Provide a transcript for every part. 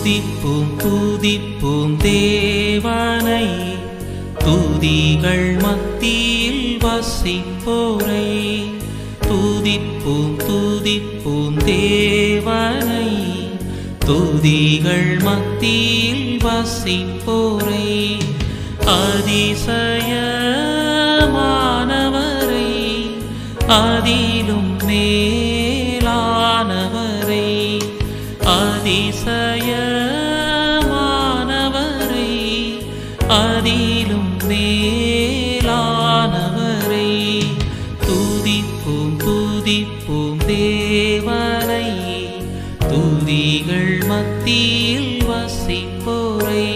துதிப்போம் துதிப்போம் தேவனை துதிகள் மத்தியில் வசிப்போரை துதிப்போம் துதிப்போம் தேவனை துதிகள் மத்தியில் வசிப்போரை அதிசயமானவரை அதிலும் மேலானவரை அதிசயமானவரை அதிலும் மேலானவரை துதிப்போம் துதிப்போம் தேவனை துதிகள் மத்தியில் வசிப்போரை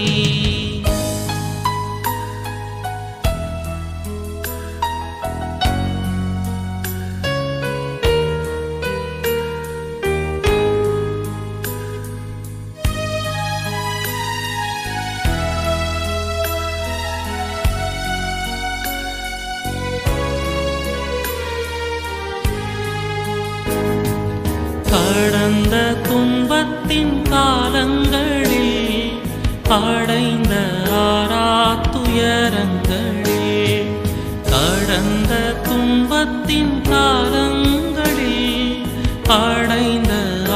கடந்த துன்பத்தின் காலங்களில் அடைந்த ஆராத்துயரங்களில் கடந்த துன்பத்தின் காலங்களில் அடைந்த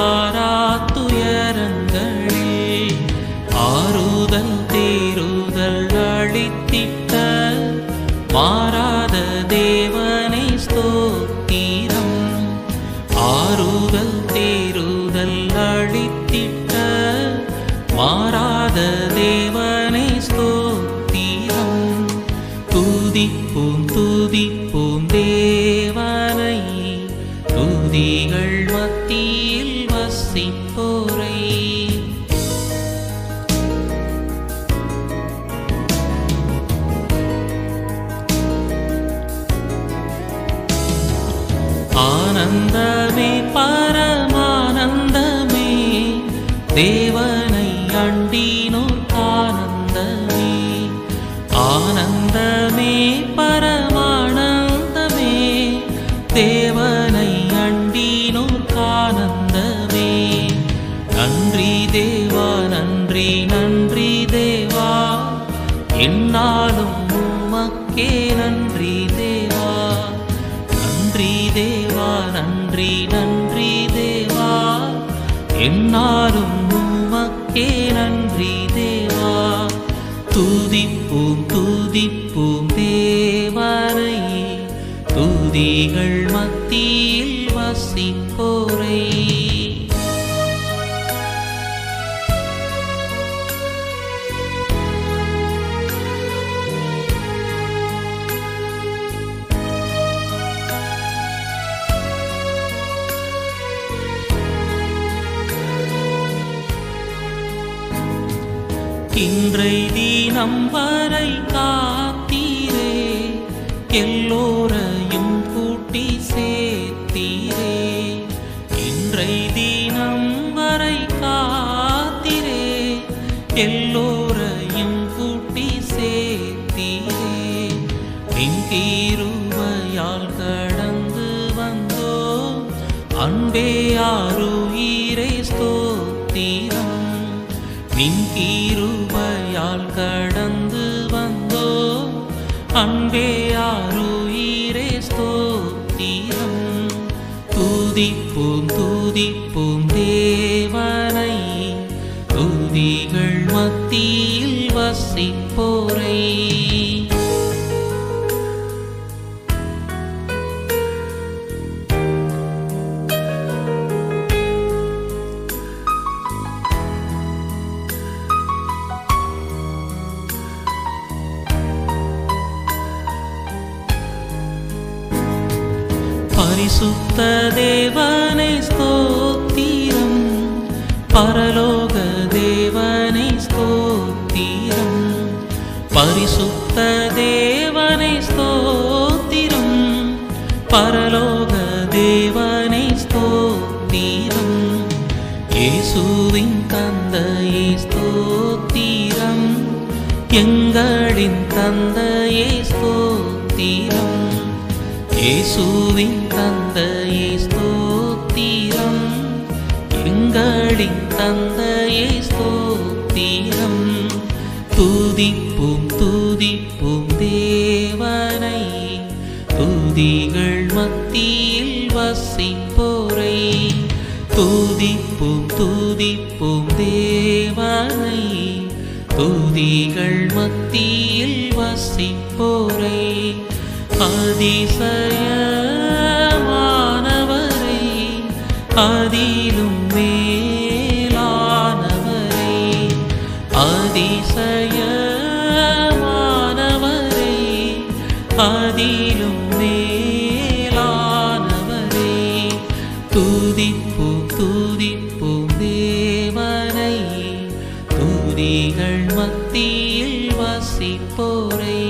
ஆராத்துயரங்களில் ஆறுதல் தேறுதல் அளித்திட்ட மாறாத தேவனை ஸ்தோத்திரம் ஆறுதல் தேறுதல் அளித்திட்ட மாறாத தேவனை ஸ்தோத்திரம் துதிப்போம் துதிப்போம் தேவனை துதிகள் மத்தியில் வசிப்போரை ஆனந்தமே பரமானந்தமே தேவனை அண்டினோர் ஆனந்தமே ஆனந்தமே பரமானந்தமே தேவனை அண்டினோர் ஆனந்தமே நன்றி தேவா நன்றி நன்றி தேவா என்னாலும் உமக்கே நன்றி தேவா நன்றி தேவா நன்றி நன்றி தேவா என்னாலும் உமக்கே நன்றி தேவா துதிப்போம் துதிப்போம் தேவனை துதிகள் மத்தியில் வசிப்போரை இன்றை தினம் வரை காத்தீரே எல்லோரையும் கூட்டி சேர்த்தீரே இன்றை தினம் வரை காத்தீரே எல்லோரையும் கூட்டி சேர்த்தீரே வெங்கீருவையால் கடந்து வந்தோ அன்பே ஆருயிரை ஸ்தோத்திரம் நின்கீருபையால் கடந்து வந்தோ அன்பே ஆருயிரே ஸ்தோத்திரம் துதிப்போம் துதிப்போம் தேவனை துதிகள் மத்தியில் வசிப்போரை பரிசுத்த தேவனை ஸ்தோத்திரம் பரலோக தேவனை ஸ்தோத்திரம் பரிசுத்த தேவனை ஸ்தோத்திரம் பரலோக தேவனை ஸ்தோத்திரம் இயேசுவின் தந்தையை ஸ்தோத்திரம் எங்களின் தந்தையை ஸ்தோத்திரம் இயேசுவின் தந்தையை ஸ்தோத்திரம் எங்களின் தந்தையை ஸ்தோத்திரம் துதிப்போம் துதிப்போம் தேவனை துதிகள் மத்தியில் வசிப்போரை துதிப்போம் துதிப்போம் தேவனை துதிகள் மத்தியில் வசிப்போரை அதிசயமானவரை அதிலும் மேலானவரை அதிசயமானவரை அதிலும் மேலானவரை துதிப்போம் துதிப்போம் தேவனை துதிகள் மத்தியில் வசிப்போரை